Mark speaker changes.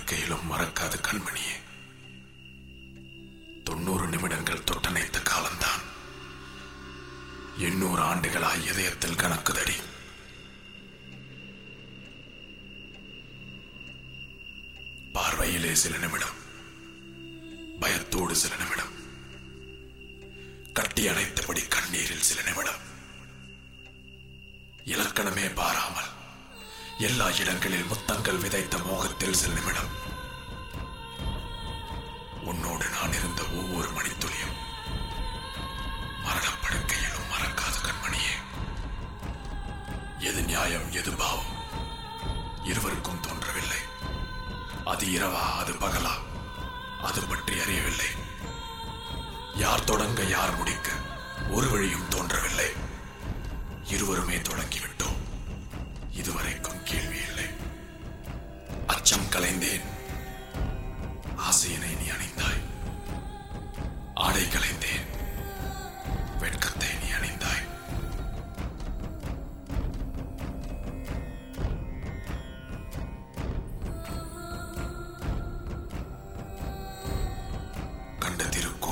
Speaker 1: படுக்கையிலும் மறக்காத கண்மணியே தொண்ணூறு நிமிடங்கள் தொட்டணைத்த காலம்தான் எண்ணூறு ஆண்டுகளாய் இதயத்தில் கணக்குதடி பார்வையிலே சில நிமிடம் பயத்தோடு சில நிமிடம் கட்டி அணைத்தபடி கண்ணீரில் சில நிமிடம் இலக்கணமே பாராமல் எல்லா இடங்களில் முத்தங்கள் விதைத்த மோகத்தில் சில நிமிடம் உன்னோடு நான் இருந்த ஒவ்வொரு மணித்துளியும் மரணப்படுக்கையிலும் மறக்காத கண்மணியே எது நியாயம் எது பாவம் இருவருக்கும் தோன்றவில்லை அது இரவா அது பகலா அது பற்றி அறியவில்லை யார் தொடங்க யார் முடிக்க ஒரு வழியும் தோன்றவில்லை இருவருமே தொடங்கிவிட்டோம் இதுவரைக்கும் கேள்வி இல்லை அச்சம் கலைந்தேன் ஆசையினை நீ அணிந்தாய் ஆடை கலைந்தேன் வெட்கத்தை நீ அணிந்தாய் கண்ட திருக்கோயில்